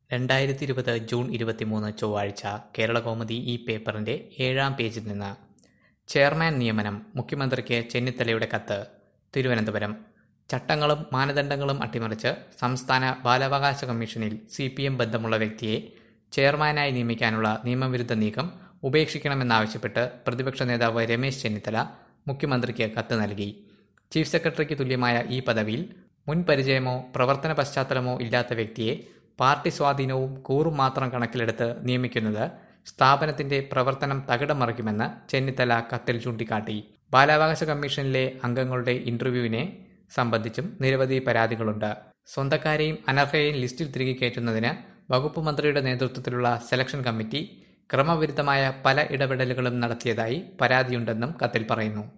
രണ്ടായിരത്തി ഇരുപത് ജൂൺ ഇരുപത്തിമൂന്ന് ചൊവ്വാഴ്ച കേരളകൗമുദി ഈ പേപ്പറിന്റെ ഏഴാം പേജിൽ നിന്ന് ചെയർമാൻ നിയമനം മുഖ്യമന്ത്രിക്ക് ചെന്നിത്തലയുടെ കത്ത് തിരുവനന്തപുരം ചട്ടങ്ങളും മാനദണ്ഡങ്ങളും അട്ടിമറിച്ച് സംസ്ഥാന ബാലാവകാശ കമ്മീഷനിൽ സി പി എം ബന്ധമുള്ള വ്യക്തിയെ ചെയർമാനായി നിയമിക്കാനുള്ള നിയമവിരുദ്ധ നീക്കം ഉപേക്ഷിക്കണമെന്നാവശ്യപ്പെട്ട് പ്രതിപക്ഷ നേതാവ് രമേശ് ചെന്നിത്തല മുഖ്യമന്ത്രിക്ക് കത്ത് നൽകി ചീഫ് സെക്രട്ടറിക്ക് തുല്യമായ ഈ പദവിയിൽ മുൻ പരിചയമോ പ്രവർത്തന പശ്ചാത്തലമോ ഇല്ലാത്ത വ്യക്തിയെ പാർട്ടി സ്വാധീനവും കൂറും മാത്രം കണക്കിലെടുത്ത് നിയമിക്കുന്നത് സ്ഥാപനത്തിന്റെ പ്രവർത്തനം തകിടം മറിക്കുമെന്ന് ചെന്നിത്തല കത്തിൽ ചൂണ്ടിക്കാട്ടി ബാലാവകാശ കമ്മീഷനിലെ അംഗങ്ങളുടെ ഇന്റർവ്യൂവിനെ സംബന്ധിച്ചും നിരവധി പരാതികളുണ്ട് സ്വന്തക്കാരെയും അനർഹയെയും ലിസ്റ്റിൽ തിരികെ കയറ്റുന്നതിന് വകുപ്പ് മന്ത്രിയുടെ നേതൃത്വത്തിലുള്ള സെലക്ഷൻ കമ്മിറ്റി ക്രമവിരുദ്ധമായ പല ഇടപെടലുകളും നടത്തിയതായി പരാതിയുണ്ടെന്നും കത്തിൽ പറയുന്നു